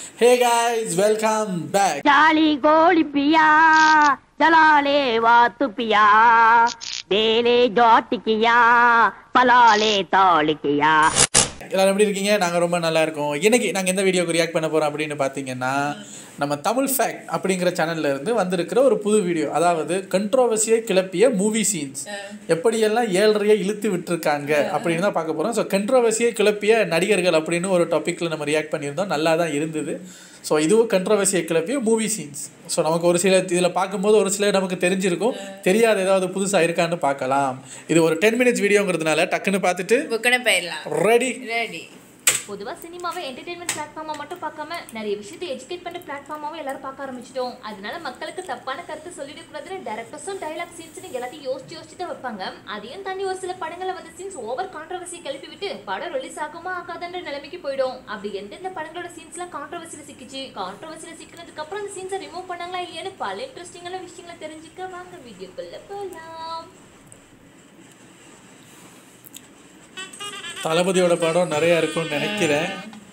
ஹே guys welcome back ಜಾಲಿ ಗೋಳಿ ಪಿಯಾ ಜಲಾಲೆ ವಾತು ಪಿಯಾ ಬೇಲೆ ಜೋಟಿಕಿಯಾ ಪಲಾಲೆ ತಾಳಿಕಿಯಾ எல்லாரும் எப்படி இருக்கீங்க நாங்கள் ரொம்ப நல்லா இருக்கோம் இன்னைக்கு நாங்கள் எந்த வீடியோக்கு ரியாக்ட் பண்ண போகிறோம் அப்படின்னு பார்த்தீங்கன்னா நம்ம தமிழ் ஃபேக்ட் அப்படிங்கிற சேனல்ல இருந்து வந்திருக்கிற ஒரு புது வீடியோ அதாவது கண்ட்ரோவர்சியை கிளப்பிய மூவி சீன்ஸ் எப்படியெல்லாம் ஏழரையை இழுத்து விட்டுருக்காங்க அப்படின்னு தான் பார்க்க போகிறோம் ஸோ கண்ட்ரோவர்சியை கிளப்பிய நடிகர்கள் அப்படின்னு ஒரு டாப்பிக்கில் நம்ம ரியாக்ட் பண்ணியிருந்தோம் நல்லா தான் இருந்தது ஸோ இதுவும் கண்ட்ரோவர்சியை கிளப்பிய மூவி சீன்ஸ் ஸோ நமக்கு ஒரு சில இதில் பார்க்கும்போது ஒரு சில நமக்கு தெரிஞ்சிருக்கும் தெரியாத ஏதாவது புதுசாக இருக்கான்னு பார்க்கலாம் இது ஒரு டென் மினிட்ஸ் வீடியோங்கிறதுனால டக்குன்னு பார்த்துட்டு புக்கனை போயிடலாம் ரெடி ரெடி பொதுவாக சினிமாவை என்டர்டெயின்மெண்ட் பிளாட்ஃபார்மாக மட்டும் பார்க்காம நிறைய விஷயத்தை எஜுகேட் பண்ணுற பிளாட்ஃபார்மாவும் எல்லாரும் பார்க்க ஆரம்பிச்சிட்டோம் அதனால மக்களுக்கு தப்பான கருத்து சொல்லிடக்கூடாதுன்னு டேரக்டர்ஸும் டைலாக் சீன்ஸ்னு எல்லாத்தையும் யோசிச்சு யோசிச்சு தான் வைப்பாங்க அதையும் தாண்டி ஒரு சில படங்களை வந்து சீன்ஸ் ஓவர் கான்ட்ரவர்சி கிளப்பி விட்டு படம் ரிலீஸ் ஆகுமா ஆகாதுன்ற நிலைமைக்கு போயிடும் அப்படி எந்தெந்த படங்களோட சீன்ஸ்லாம் கான்ட்ரவர்சியில் சிக்கிச்சு கான்ட்ரவர்சியில் சிக்கினதுக்கு அப்புறம் அந்த சீன்ஸை ரிமூவ் பண்ணாங்களா இல்லையான்னு பல இன்ட்ரெஸ்டிங்கான விஷயங்களை தெரிஞ்சுக்க வாங்க வீடியோக்குள்ள போகலாம் தளபதியோட படம் நிறைய இருக்கும்னு நினைக்கிறேன்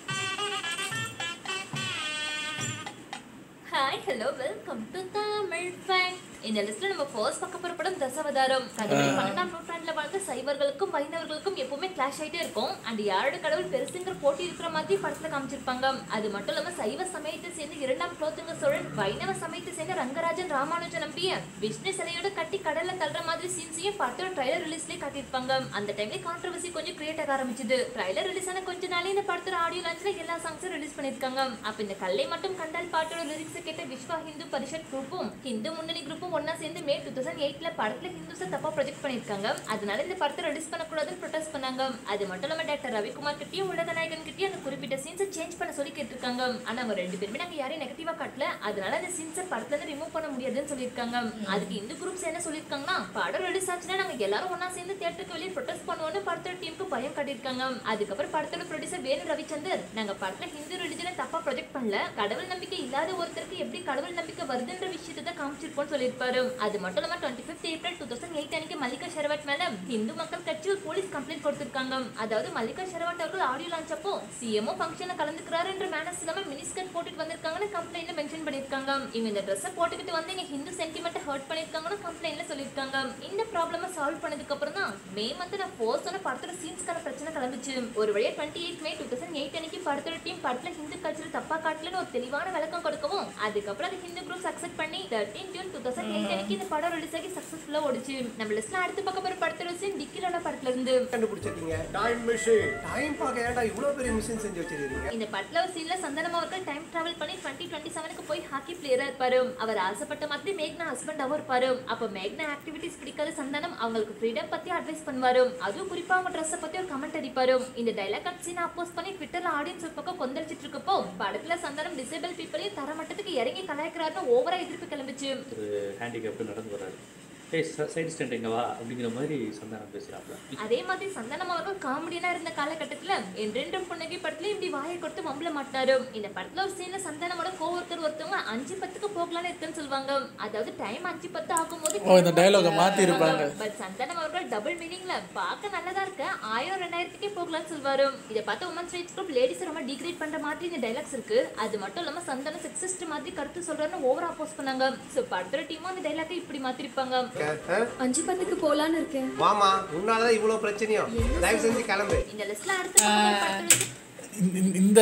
hi hello welcome to Tamil fan இந்த லிஸ்ட்ல நம்ம ஃபர்ஸ்ட் பார்க்க போற படம் தசவதாரம் கடவுள் பன்னெண்டாம் நூற்றாண்டுல வாழ்ந்த சைவர்களுக்கும் வைணவர்களுக்கும் எப்பவுமே கிளாஷ் ஆயிட்டே இருக்கும் அண்ட் யாரோட கடவுள் பெருசுங்கிற போட்டி இருக்கிற மாதிரி படத்துல காமிச்சிருப்பாங்க அது மட்டும் இல்லாம சைவ சமயத்தை சேர்ந்து இரண்டாம் குலோத்துங்க சோழன் வைணவ சமயத்தை சேர்ந்த ரங்கராஜன் ராமானுஜன் நம்பிய விஷ்ணு சிலையோட கட்டி கடல்ல தள்ளுற மாதிரி சீன்ஸையும் படத்தோட ட்ரைலர் ரிலீஸ்லயே காட்டியிருப்பாங்க அந்த டைம்ல கான்ட்ரவர்சி கொஞ்சம் கிரியேட் ஆக ஆரம்பிச்சது ட்ரைலர் ரிலீஸ் ஆன கொஞ்ச நாளே இந்த படத்தோட ஆடியோ லான்ச்ல எல்லா சாங்ஸும் ரிலீஸ் பண்ணிருக்காங்க அப்ப இந்த கல்லை மட்டும் கண்டால் பாட்டோட லிரிக்ஸ் கேட்ட விஸ்வா ஹிந்து பரிஷத் குரூப்பும் ஹிந்து முன்னணி குரூப்பும் ஒன்னா சேர்ந்து மே டூ தௌசண்ட் எயிட்ல படத்துல ஹிந்துஸை தப்பா ப்ரொஜெக்ட் பண்ணிருக்காங்க அதனால இந்த படத்தை ரிலீஸ் பண்ணக்கூடாதுன்னு ப்ரொடெஸ்ட் பண்ணாங்க அது மட்டும் இல்லாம டாக்டர் ரவிக்குமார் கிட்டயும் உலக நாயகன் கிட்டயும் அந்த குறிப்பிட்ட சீன்ஸை சேஞ்ச் பண்ண சொல்லி கேட்டிருக்காங்க ஆனா அவங்க ரெண்டு பேருமே நாங்க யாரையும் நெகட்டிவா காட்டல அதனால அந்த சீன்ஸை படத்துல இருந்து ரிமூவ் பண்ண முடியாதுன்னு சொல்லியிருக்காங்க அதுக்கு இந்து குரூப்ஸ் என்ன சொல்லியிருக்காங்கன்னா படம் ரிலீஸ் ஆச்சுன்னா நாங்க எல்லாரும் ஒண்ணா சேர்ந்து தியேட்டருக்கு வெளியே ப்ரொடெஸ்ட் பண்ணுவோம்னு படத்தோட டீமுக்கு பயம் காட்டியிருக்காங்க அதுக்கப்புறம் படத்தோட ப்ரொடியூசர் வேணு ரவிச்சந்தர் நாங்க படத்துல ஹிந்து ரிலிஜனை தப்பா ப்ரொஜெக்ட் பண்ணல கடவுள் நம்பிக்கை இல்லாத ஒருத்தருக்கு எப்படி கடவுள் நம்பிக்கை வருதுன்ற விஷயத்தை தான் காமிச்சிருப்போம்னு சொல்லியிருப்பாரு அது மட்டும் இல்லாம twenty fifth April two thousand eight அன்னைக்கு மல்லிகா ஷெரவட் மேல இந்து மக்கள் கட்சி ஒரு போலீஸ் கம்ப்ளைண்ட் கொடுத்திருக்காங்க அதாவது மல்லிகா ஷெரவட் அவர்கள் ஆடியோ லான்ச் அப்போ சிஎம்ஓ ஃபங்க்ஷன்ல கலந்துக்கிறாருன்ற மேனஸ் இல்லாம மினிஸ்கட் போட்டுட்டு வந்திருக்காங்கன்னு கம்ப்ளைண்ட்ல மென்ஷன் பண்ணிருக்காங்க இவங்க இந்த ட்ரெஸ்ஸை போட்டுக்கிட்டு வந்து எங்க ஹிந்து சென்டிமெண்ட் ஹர்ட் பண்ணிருக்காங்கன்னு கம்ப்ளைண்ட்ல சொல்லியிருக்காங்க இந்த ப்ராப்ளம சால்வ் பண்ணதுக்கு அப்புறம் தான் மே மந்த் நான் ஃபோர்ஸ் சொன்ன படத்தோட சீன்ஸ்க்கான பிரச்சனை கிளம்பிச்சு ஒரு வழியா twenty eight May two thousand eight அன்னைக்கு படத்தோட டீம் படத்துல ஹிந்து கல்ச்சர் தப்பா காட்டலன்னு ஒரு தெளிவான விளக்கம் கொடுக்கவும் அதுக்கப்புறம் அது ஹிந்து குரூப்ஸ் அக்செப்ட் பண்ணி thirteen June two thousand eight அன்னைக்கு இந்த படம் ரிலீஸ் ஆகி சக்சஸ்ஃபுல்லா ஓடிச்சு நம்ம லிஸ்ட்ல அடுத்து பக்கம் போற படத்தோட சீன் டிக்கிலோட படத்துல இருந்து கண்டுபிடிச்சிருக்கீங்க டைம் மிஷின் டைம் பார்க்க ஏன்டா இவ்வளவு பெரிய மிஷின் செஞ்சு வச்சிருக்கீங்க இந்த படத்துல ஒரு சீன்ல சந்தனம் அவர்கள் டைம் டிராவல் பண்ணி டுவெண்ட்டி டுவெண்ட்டி செவனுக்கு போய் ஹாக்கி பிளேயரா இருப்பாரு அவர் ஆசைப்பட்ட மாதிரி மேக்னா ஹஸ்பண்டாவும் இருப்பாரு அப்ப மேக்னா ஆக்டிவிட்டிஸ் பிடிக்காத சந்தனம் அவங்களுக்கு ஃப்ரீடம் பத்தி அட்வைஸ் பண்ணுவாரு அதுவும் குறிப்பா அவங்க ட்ரெஸ்ஸை பத்தி ஒரு கமெண்ட் அடிப்பாரு இந்த டைலாக் கட் சீன் அப்போஸ் பண்ணி ட்விட்டர்ல ஆடியன்ஸ் ஒரு பக்கம் கொந்தளிச்சிட்டு இருக்கப்போ படத்துல சந்தனம் டிசேபிள் பீப்பிளையும் தர மட்டத்துக்கு இறங்கி கலாய்க்கிறாருன்னு ஓவரா எதிர்ப்பு கிளம்பிச்சு ஒரு ஹேண்டிகேப்டு நடந்து வராரு ஏய் சைடு ஸ்டண்ட் எங்க வா அப்படிங்கிற மாதிரி சந்தானம் பேசுறாப்ல அதே மாதிரி சந்தனம் அவர்கள் காமெடியனா இருந்த காலகட்டத்துல என்றென்றும் புன்னகை படத்துல இப்படி வாயை கொடுத்து மம்பள மாட்டாரு இந்த படத்துல ஒரு சீன்ல சந்தனமோட கோவர்க்கர் ஒருத்தவங்க அஞ்சு பத்துக்கு போகலான்னு இருக்குன்னு சொல்லுவாங்க அதாவது டைம் அஞ்சு பத்து ஆகும்போது ஓ, இந்த dialogue-அ மாத்தி இருப்பாங்க. பட் சந்தனம் அவர்கள் டபுள் மீனிங்ல பார்க்க நல்லதா இருக்க ஆயிரம் ரெண்டாயிரத்துக்கே போகலாம்னு சொல்வாரு இதை பார்த்து உமன்ஸ் ரைட்ஸ் குரூப் லேடிஸ் ரொம்ப டிகிரேட் பண்ற மாதிரி இந்த டைலாக்ஸ் இருக்கு அது மட்டும் இல்லாம சந்தனம் செக்ஸிஸ்ட் மாதிரி கருத்து சொல்றாருன்னு ஓவர் அப்போஸ் பண்ணாங்க சோ படத்தோட டீமும் அந்த டைலாக்கை இப்படி மாத்திருப்பாங்க அஞ்சு பத்துக்கு போலான்னு இருக்கேன் வாமா உன்னாலதான் இவ்வளவு பிரச்சனையும் தயவு செஞ்சு கிளம்பு இந்த லிஸ்ட்ல அடுத்து பார்க்க போற படத்தோட இந்த- இந்த- இந்த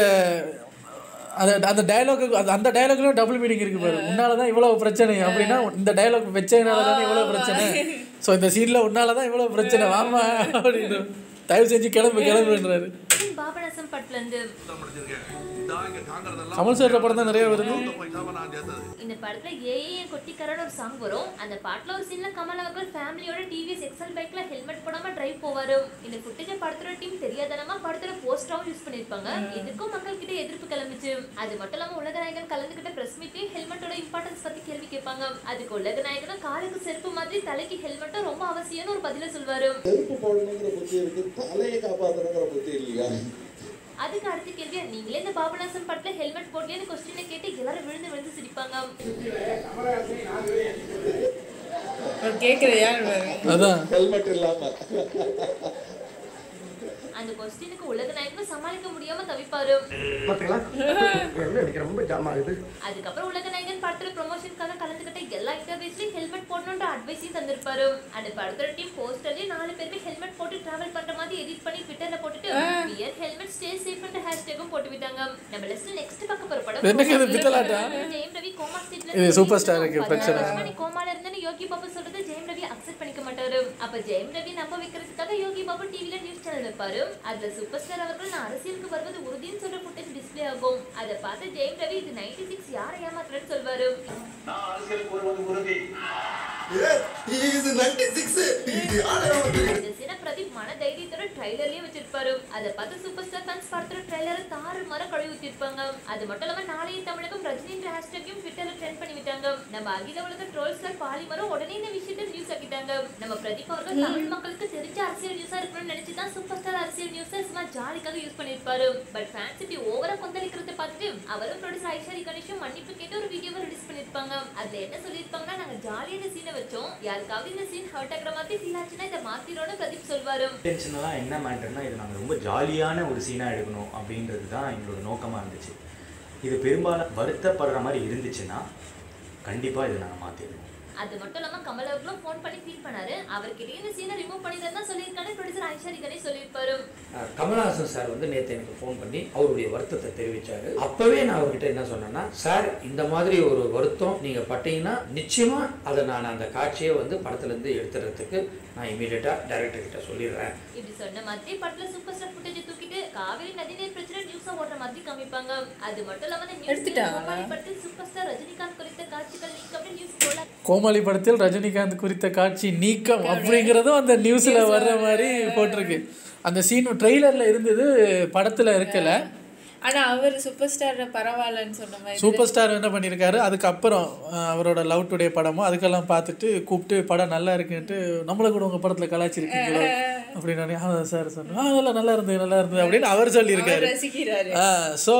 அந்த அந்த டயலாக்கு அந்த டயலாக்லயும் டபுள் மீனிங் இருக்கு பாரு உன்னால தான் இவ்வளவு பிரச்சனை அப்படின்னா இந்த டயலாக் வச்சதுனால தானே இவ்வளவு பிரச்சனை ஸோ இந்த சீன்ல உன்னால தான் இவ்வளவு பிரச்சனை வாமா அப்படின்னு தயவு செஞ்சு கிளம்பு கிளம்புன்றாரு பாபநாசம் படத்துல இருந்து கமல் சார் படம் தான் நிறைய வருது இந்த படத்துல ஏஏ கொட்டிக்காரன் ஒரு சாங் வரும் அந்த பாட்டுல ஒரு சீன்ல கமல் அவர்கள் ஃபேமிலியோட டிவிஎஸ் எக்ஸல் பைக்ல ஹெல்மெட் போடாம டிரைவ் போவாரு இந்த ஃபுட்டேஜ் படத்தோட டீம் தெரியாதனமா படத்தோட போஸ்டராவும் யூஸ் பண்ணிருப்பாங்க இதுக்கும் மக்கள் கிட்ட எதிர்ப்பு கிளம்பிச்சு அது மட்டும் இல்லாம உலகநாயகன் கலந்துகிட்ட பிரஸ் மீட்லயும் ஹெல்மெட்டோட இம்பார்ட்டன்ஸ் பத்தி கேள்வி கேட்பாங்க அதுக்கு உலகநாயகனும் காலுக்கு செருப்பு மாதிரி தலைக்கு ஹெல்மெட்டும் ரொம்ப அவசியம்னு ஒரு பதில சொல்வாரு செருப்பு போடணுங்கிற புத்தி இருக்கு தலையை காப்பாற்றணுங்கிற புத்தி இல்லையா அதுக்கு அடுத்த கேள்வி நீங்களே இந்த பாபநாசம் படத்துல ஹெல்மெட் போடலைன்னு கொஸ்டினை கேட்டு எல்லாரும் விழுந்து விழுந்து சிரிப்பாங்க அவர் கேட்குறது யார் பாரு. அதான் ஹெல்மெட் இல்லாம அந்த கொஸ்டினுக்கு உலக நாயகனும் சமாளிக்க முடியாம தவிப்பாரு பாத்தீங்களா என்ன எனக்கு ரொம்ப ஜாம் ஆகுது அதுக்கப்புறம் உலக நாயகன் படத்துல ப்ரொமோஷனுக்காக கலந்துக்கிட்ட எல்லா இன்டர்வியூஸ்லயும் ஹெல்மெட் போடணுன்ற அட்வைஸையும் தந்திருப்பாரு அந்த படத்தோட டீம் போஸ்டர்லயே நாலு பேருமே ஹெல்மெட் போட்டு டிராவல் பண்ற மாதிரி எடிட் பண்ணி ட்விட்டர்ல போட்டுட்டு வியர் ஹெல்மெட் ஸ்டே சேஃப் என்ற ஹேஷ்டேகும் போட்டு விட்டாங்க நம்ம லிஸ்ட்ல நெக்ஸ்ட் பார்க்க போற படம் என்னங்க இது பித்தலாட்டா? ஜெயம் ரவி கோமா ஸ்டேட்ல இது super star க்கு பிரச்சனை. நீ கோமால இருந்தேன்னு யோகி பாபு சொல்றது ஜெயம் ரவி அக்செப்ட் பண்ணிக்க மாட்டாரு அப்ப ஜெயம் ரவி நம்ப வைக்கிறதுக்காக யோகி பாபு டிவில நியூஸ் சேனல் வைப்பாரு அதுல சூப்பர் ஸ்டார் அவர்கள் நான் அரசியலுக்கு வருவது உறுதின்னு சொல்ற ஃபுட்டேஜ் டிஸ்ப்ளே ஆகும் அதை பார்த்து ஜெயம் ரவி இது நைன்டி சிக்ஸ் யாரை ஏமாத்துறேன்னு சொல்வாரு இது நைன்டி சிக்ஸ் இந்த சீனை பிரதீப் மன தைரியத்தோட ட்ரைலர்லயே வச்சிருப்பாரு அதை பார்த்து சூப்பர் ஸ்டார் ஃபேன்ஸ் படத்தோட ட்ரைலரை தாறு மர கழுவி ஊத்திருப்பாங்க அது மட்டும் இல்லாம நாளைய தமிழகம் ரஜினின்ற ஹேஷ்டேக்கையும் ட்விட்டர்ல ட்ரெண்ட் பண்ணி விட்டாங்க நம்ம அகில உலக ட்ரோல் ஸ்டார் பாலிமரும் உடனே இந்த விஷயத்தை நியூஸ் ஆக்கிட்டாங்க நம்ம பிரதீப் அவர்கள் தமிழ் மக்களுக்கு தெரிஞ்ச அரசியல் நியூஸா இருக்கணும்னு நினைச்சு தான் சூப்பர் ஸ்டார் அரசியல் நியூஸை சும்மா ஜாலிக்காக யூஸ் பண்ணிருப்பாரு பட் ஃபேன்ஸ் இப்படி ஓவரா கொந்தளிக்கிறத பார்த்துட்டு அவரும் ப்ரொடியூசர் ஐஸ்வரி கணேஷும் மன்னிப்பு கேட்டு ஒரு வீடியோவை ரிலீஸ் பண்ணிருப்பாங்க அதுல என்ன சொல்லிருப்பாங்கன்னா நாங்க ஜாலியான சீனை வச்சோம் யாருக்காவது இந்த சீன் ஹர்ட் ஆகுற மாதிரி ஃபீல் ஆச்சுன்னா இதை மாத்திரோன்னு பிரதீப் சொல்வாரு இன்டென்ஷனலாக என்ன மேட்டர்னா இது நாங்கள் ரொம்ப ஜாலியான ஒரு சீனாக எடுக்கணும் அப்படின்றது தான் எங்களோட நோக்கமாக இருந்துச்சு இது பெரும்பாலும் வருத்தப்படுற மாதிரி இருந்துச்சுன்னா கண்டிப்பாக இதை நாங்கள் மாற்றிடுவோம் அது மட்டும் இல்லாம கமல் அவர்களும் ஃபோன் பண்ணி ஃபீல் பண்ணாரு அவர்கிட்ட இந்த சீனை ரிமூவ் பண்ணிதான் தான் சொல்லியிருக்காரு ப்ரொடியூசர் ஐஸ்வரி கணேஷ் சொல்லியிருப்பாரு அஹ் கமல்ஹாசன் சார் வந்து நேற்று எனக்கு ஃபோன் பண்ணி அவருடைய வருத்தத்தை தெரிவிச்சாரு அப்பவே நான் அவர்கிட்ட என்ன சொன்னேன்னா சார் இந்த மாதிரி ஒரு வருத்தம் நீங்க பட்டீங்கன்னா நிச்சயமா அதை நான் அந்த காட்சியை வந்து படத்துல இருந்து எடுத்துறதுக்கு நான் இமீடியட்டா டைரக்டர் கிட்ட சொல்லிடுறேன் இப்படி சொன்ன மாதிரி படத்துல சூப்பர் ஸ்டார் ஃபுட்டேஜ் தூக்கிட்டு காவிரி நதிநீர் பிரச்சனை நியூஸா ஓடுற மாதிரி காமிப்பாங்க அது மட்டும் இல்லாம இந்த நியூஸ் கோமாளி படத்தில் சூப்பர் ஸ்டார் ரஜினிகாந்த் குறித்த காட்சிகள் நீக்கப்பட்டு நியூஸ் போல கோமாளி படத்தில் ரஜினிகாந்த் குறித்த காட்சி நீக்கம் அப்படிங்கிறதும் அந்த நியூஸ்ல வர்ற மாதிரி போட்டிருக்கு அந்த சீன் ட்ரெய்லர்ல இருந்தது படத்துல இருக்கல ஆனா அவர் சூப்பர் ஸ்டார் பரவாயில்லன்னு சொன்ன மாதிரி சூப்பர் ஸ்டார் என்ன பண்ணியிருக்காரு அதுக்கப்புறம் அஹ், அவரோட லவ் டுடே படமும் அதுக்கெல்லாம் பார்த்துட்டு கூப்பிட்டு படம் நல்லா இருக்குன்ட்டு நம்மளை கூட உங்கள் படத்தில் கலாச்சிருக்கீங்களோ அப்படின்னு ஆ சார் சார் ஆ அதெல்லாம் நல்லா இருந்தது நல்லா இருந்தது அப்படின்னு அவர் சொல்லியிருக்காரு ரசிக்கிறாரு ஸோ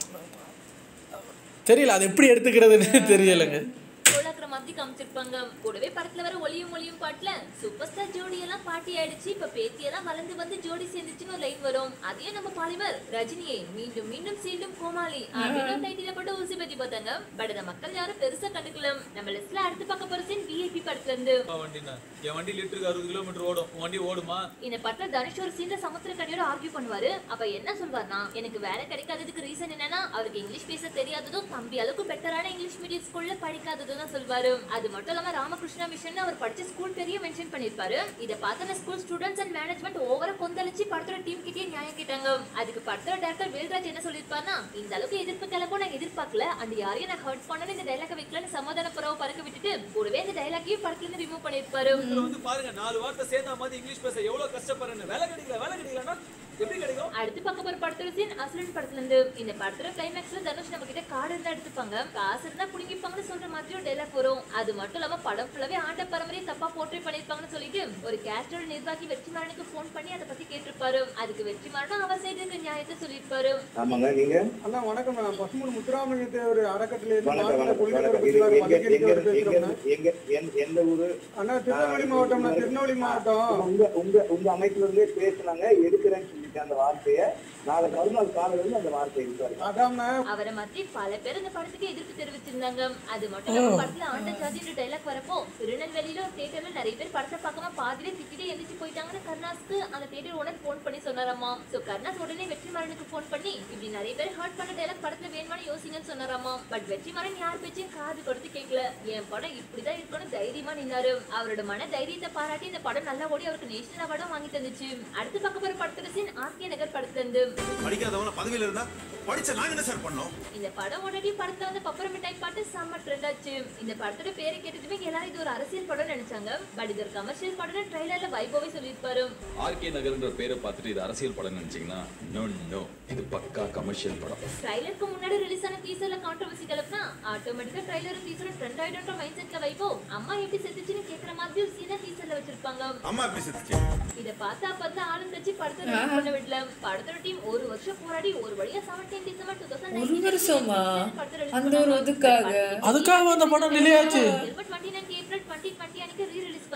தெரியல அது எப்படி எடுத்துக்கிறதுன்னு தெரியலைங்க போலாக்குற மாதிரி காமிச்சிருப்பாங்க கூடவே படத்துல வர ஒளியும் ஒளியும் பாட்டுல சூப்பர் ஸ்டார் ஜோடி எல்லாம் பாட்டி ஆயிடுச்சு இப்ப பேத்தி எல்லாம் வளர்ந்து வந்து ஜோடி சேர்ந்துச்சுன்னு ஒரு லைன் வரும் அதையும் நம்ம பாலிமர் ரஜினியை மீண்டும் மீண்டும் சீண்டும் கோமாளி அப்படின்னு டைட்டில போட்டு ஊசி பத்தி பார்த்தாங்க பட் அந்த மக்கள் யாரும் பெருசா கண்டுக்கல நம்ம லிஸ்ட்ல அடுத்து பார்க்க போற சீன் விஐபி படத்துல இருந்து வண்டிண்ணா என் வண்டி லிட்டருக்கு அறுபது கிலோமீட்டர் ஓடும் உன் வண்டி ஓடுமா இந்த படத்துல தனுஷ் ஒரு சீன்ல சமுத்திரக்கனியோட ஆர்கியூ பண்ணுவாரு அப்ப என்ன சொல்வார்னா எனக்கு வேலை கிடைக்காததுக்கு ரீசன் என்னன்னா அவருக்கு இங்கிலீஷ் பேச தெரியாததும் தம்பி அளவுக்கு பெட்டரான இங்கிலீஷ் மீடியம் ஸ்கூல்ல படிக்காததும் தான் சொல்வாரு அது மட்டும் இல்லாம ராமகிருஷ்ணா மிஷன் அவர் படிச்ச ஸ்கூல் பேரையே மென்ஷன் பண்ணிருப்பாரு இத பார்த்த ஸ்கூல் ஸ்டூடெண்ட்ஸ் அண்ட் மேனேஜ்மெண்ட் ஓவரா கொந்தளிச்சு படத்தோட டீம் கிட்டே நியாயம் கேட்டாங்க அதுக்கு படத்தோட டேரக்டர் வேல்ராஜ் என்ன சொல்லிருப்பாருன்னா இந்த அளவுக்கு எதிர்ப்பு கிளம்பும் நான் எதிர்பார்க்கல அந்த யாரையும் நான் ஹர்ட் பண்ணணும் இந்த டைலாக வைக்கலன்னு சமாதான புறவை பறக்க விட்டுட்டு கூடவே இந்த டைலாக்கையும் படத்துல இருந்து ரிமூவ் பண்ணிருப்பாரு இதுல வந்து பாருங்க நாலு வார்த்தை சேர்ந்தா மாதிரி இங்கிலீஷ் பேச எவ்வளவு கஷ்டப்படுறேன்னு வேலை கிடைக்கல வேலை கிடைக்கலன்னா எப்படி கிடைக்கும் அடுத்து பார்க்க போற படத்தோட சீன் அசுரன் படத்துல இருந்து இந்த படத்தோட கிளைமேக்ஸ்ல தனுஷ் நம்ம கிட்ட கார்டு இருந்தா எடுத்துப்பாங்க காசு இருந்தா புடிங்கிப்பாங்கன்னு சொல்ற மாதிரி ஒரு டைலாக் வரும் அது மட்டும் இல்லாம படம் ஃபுல்லாவே ஆண்ட பரம்பரையை தப்பா போர்ட்ரே பண்ணிருப்பாங்கன்னு சொல்லிட்டு ஒரு கேஸ்டோட நிர்வாகி வெற்றிமாறனுக்கு ஃபோன் பண்ணி அதை பத்தி கேட்டிருப்பாரு அதுக்கு வெற்றிமாறனும் அவர் சைடு இருக்க நியாயத்தை சொல்லியிருப்பாரு ஆமாங்க நீங்க அண்ணா வணக்கம் நான் பசுமூணு முத்துராமலிங்க ஒரு அறக்கட்டளை இருந்து வணக்கம் மாநில வணக்கம் கொள்கை வணக்கம் பரப்பு இது அதிகாரி எங்க எங்க பேசுறேன் எங்க எங்க எந்த- எந்த ஊரு அண்ணா திருநெல்வேலி மாவட்டம் நான் திருநெல்வேலி மாவட்டம் உங்க உங்க உங்க அமைப்புல இருந்தே பேசுனாங்க எடுக்கிறேன்னு சொல்லிட்டு அந்த வார்த்தையை நாளை மறுநாள் காலையில இருந்து அந்த வார்த்தை இருக்காரு அதாம்ண்ணா அவரை மாதிரி பல பேர் இந்த படத்துக்கு எதிர்ப்பு தெரிவிச்சிருந்தாங்க அது மட்டும் இல்லாம படத்துல ஆண்ட ஜாதின்ற டைலாக் வரப்போ திருநெல்வேலியில ஒரு தியேட்டர்ல நிறைய பேர் படத்தை பார்க்காம பாதியிலே திட்டிட்டு எந்திரிச்சு போயிட்டாங்கன்னு கருணாஸ்க்கு அந்த தியேட்டர் ஓனர் ஃபோன் பண்ணி சொன்னாராமா சோ கருணாஸ் உடனே வெற்றிமாறனுக்கு ஃபோன் பண்ணி இப்படி நிறைய பேர் ஹர்ட் பண்ண டைலாக் படத்துல வேணுமானு யோசிங்கன்னு சொன்னாராமா பட் வெற்றிமாறன் யார் பேச்சையும் காது கொடுத்து கேட்கல என் படம் இப்படிதான் இருக்கணும் தைரியமா நின்னாரு அவரோட மன தைரியத்தை பாராட்டி இந்த படம் நல்லா ஓடி அவருக்கு நேஷனல் அவார்டும் வாங்கி தந்துச்சு அடுத்து பார்க்க போற படத்தோட சீன் ஆர்கே நகர் படத்துல இருந்து படிக்காதவன பதவியில இருந்தா படிச்ச நாங்க என்ன சார் பண்ணோம் இந்த படம் உடனே படத்துல வந்து பப்பர மிட்டாய் பாட்டு செம்ம ட்ரெண்ட் ஆச்சு இந்த படத்தோட பேரை கேட்டதுமே எல்லாரும் இது ஒரு அரசியல் படம் நினைச்சாங்க பட் இது ஒரு கமர்ஷியல் படம் ட்ரைலர்ல வைபவே சொல்லியிருப்பாரு ஆர்கே நகர்ன்ற பேரை பார்த்துட்டு இது அரசியல் படம் நினைச்சீங்கன்னா நோ நோ இது பக்கா கமர்ஷியல் படம் ட்ரைலருக்கு முன்னாடி ரிலீஸ் ஆன டீசர்ல கான்ட்ரவர்சி கிளப்புனா ஆட்டோமேட்டிக்கா ட்ரைலரும் டீசரும் ட்ரெண்ட் ஆயிடும்ன்ற மைண்ட் செட்ல வைபோ அம்மா எப்படி செத்துச்சுன்னு கேக்குற மாதிரி ஒரு சீனை டீசர்ல வச்சிருப்பாங்க அம்மா எப்படி செத்துச்சு இத பார்த்தா அப்ப ஆளும் கட்சி படத்தை ரிலீஸ் பண்ண விடல படத்தோட டீம் ஒரு வருஷம் போராடி ஒரு வழியா செவன்டீன் டிசம்பர் டூ ஒரு வருஷமா அந்த ஒரு இதுக்காக அதுக்காக அந்த படம் delay ஆச்சு twenty nine April twenty twenty அன்னைக்கு ரீ ரிலீஸ் பண்ணாங்க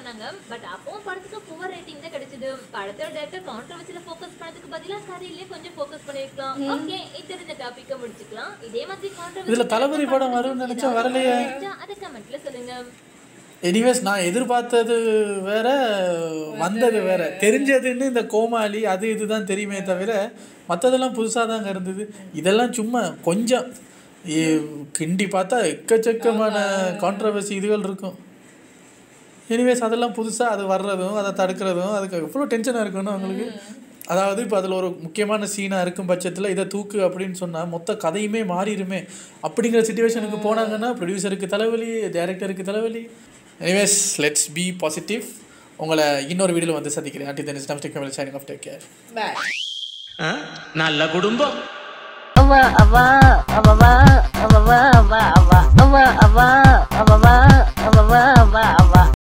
பண்ணாங்க பட் அப்பவும் படத்துக்கு புவர் ரேட்டிங் தான் கிடைச்சது படத்தோட டேரக்டர் கான்ட்ரவர்சியில ஃபோக்கஸ் பண்ணதுக்கு பதிலா கதையிலே கொஞ்சம் ஃபோக்கஸ் பண்ணிருக்கலாம் ஓகே இது இந்த டாபிக்க முடிச்சுக்கலாம் இதே மாதிரி கான்ட்ரவர்சி இதுல தளபதி படம் வரும்னு நினைச்சா வரலையே அதை கமெண்ட்ல சொல்லுங்க எனிவேஸ் நான் எதிர்பார்த்தது வேற வந்தது வேற தெரிஞ்சதுன்னு இந்த கோமாளி அது இதுதான் தெரியுமே தவிர மற்றதெல்லாம் புதுசாக தாங்க இருந்தது இதெல்லாம் சும்மா கொஞ்சம் இ- கிண்டி பார்த்தா எக்கச்சக்கமான கான்ட்ரவர்சி இதுகள் இருக்கும் எனிவேஸ் அதெல்லாம் புதுசாக அது வர்றதும் அதை தடுக்கிறதும் அதுக்கு எவ்வளோ டென்ஷனாக இருக்கணும் அவங்களுக்கு அதாவது இப்போ அதில் ஒரு முக்கியமான சீனாக இருக்கும் பட்சத்தில் இதை தூக்கு அப்படின்னு சொன்னால் மொத்த கதையுமே மாறிடுமே அப்படிங்கிற சுச்சுவேஷனுக்கு போனாங்கன்னா ப்ரொடியூசருக்கு தலைவலி டைரக்டருக்கு தலைவலி எனிவேஸ் லெட்ஸ் பி பாசிட்டிவ் உங்களை இன்னொரு வீடியோவில் வந்து சந்திக்கிறேன் அட்டி then is take signing off take care நல்ல குடும்பம் அவா அவா அவவா அவவா அவா அவா அவா அவா அவவா அவவா அவா அவா